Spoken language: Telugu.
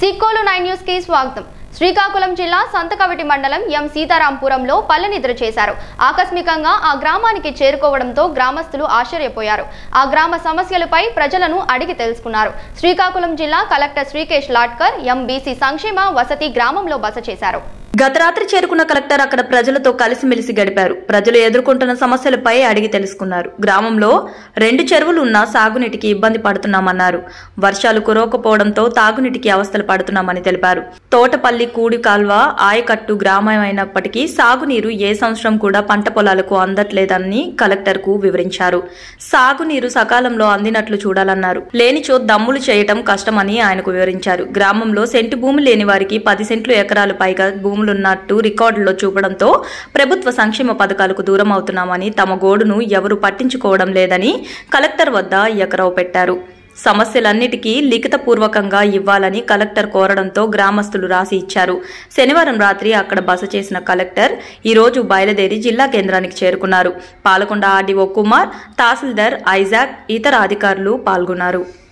సిక్కోలు నైన్ న్యూస్ కి స్వాగతం శ్రీకాకుళం జిల్లా సంతకవిటి మండలం ఎం సీతారాంపురంలో పల్లెనిద్ర చేశారు ఆకస్మికంగా ఆ గ్రామానికి చేరుకోవడంతో గ్రామస్తులు ఆశ్చర్యపోయారు ఆ గ్రామ సమస్యలపై ప్రజలను అడిగి తెలుసుకున్నారు శ్రీకాకుళం జిల్లా కలెక్టర్ శ్రీకేష్ లాట్కర్ ఎంబీసీ సంక్షేమ వసతి గ్రామంలో బస చేశారు గత రాత్రి చేరుకున్న కలెక్టర్ అక్కడ ప్రజలతో కలిసిమెలిసి గడిపారు ప్రజలు ఎదుర్కొంటున్న సమస్యలపై అడిగి తెలుసుకున్నారు గ్రామంలో రెండు చెరువులు ఉన్నా సాగునీటికి ఇబ్బంది పడుతున్నామన్నారు వర్షాలు కురవకపోవడంతో తాగునీటికి అవస్థలు పడుతున్నామని తెలిపారు తోటపల్లి కూడి కాల్వ ఆయకట్టు గ్రామం అయినప్పటికీ సాగునీరు ఏ సంవత్సరం కూడా పంట పొలాలకు అందట్లేదని కలెక్టర్ కు వివరించారు సాగునీరు సకాలంలో అందినట్లు చూడాలన్నారు లేనిచో దమ్ములు చేయటం కష్టమని ఆయనకు వివరించారు గ్రామంలో సెంటు భూమి లేని వారికి పది సెంట్లు ఎకరాలు పైగా భూములున్నట్టు రికార్డుల్లో చూపడంతో ప్రభుత్వ సంక్షేమ పథకాలకు దూరం అవుతున్నామని తమ గోడును ఎవరు పట్టించుకోవడం లేదని కలెక్టర్ వద్ద ఎకరావు పెట్టారు సమస్యలన్నిటికీ లిఖితపూర్వకంగా ఇవ్వాలని కలెక్టర్ కోరడంతో గ్రామస్తులు రాసి ఇచ్చారు శనివారం రాత్రి అక్కడ బస చేసిన కలెక్టర్ ఈ రోజు బయలుదేరి జిల్లా కేంద్రానికి చేరుకున్నారు పాలకొండ ఆర్డీఓ కుమార్ తహసీల్దార్ ఐజాక్ ఇతర అధికారులు పాల్గొన్నారు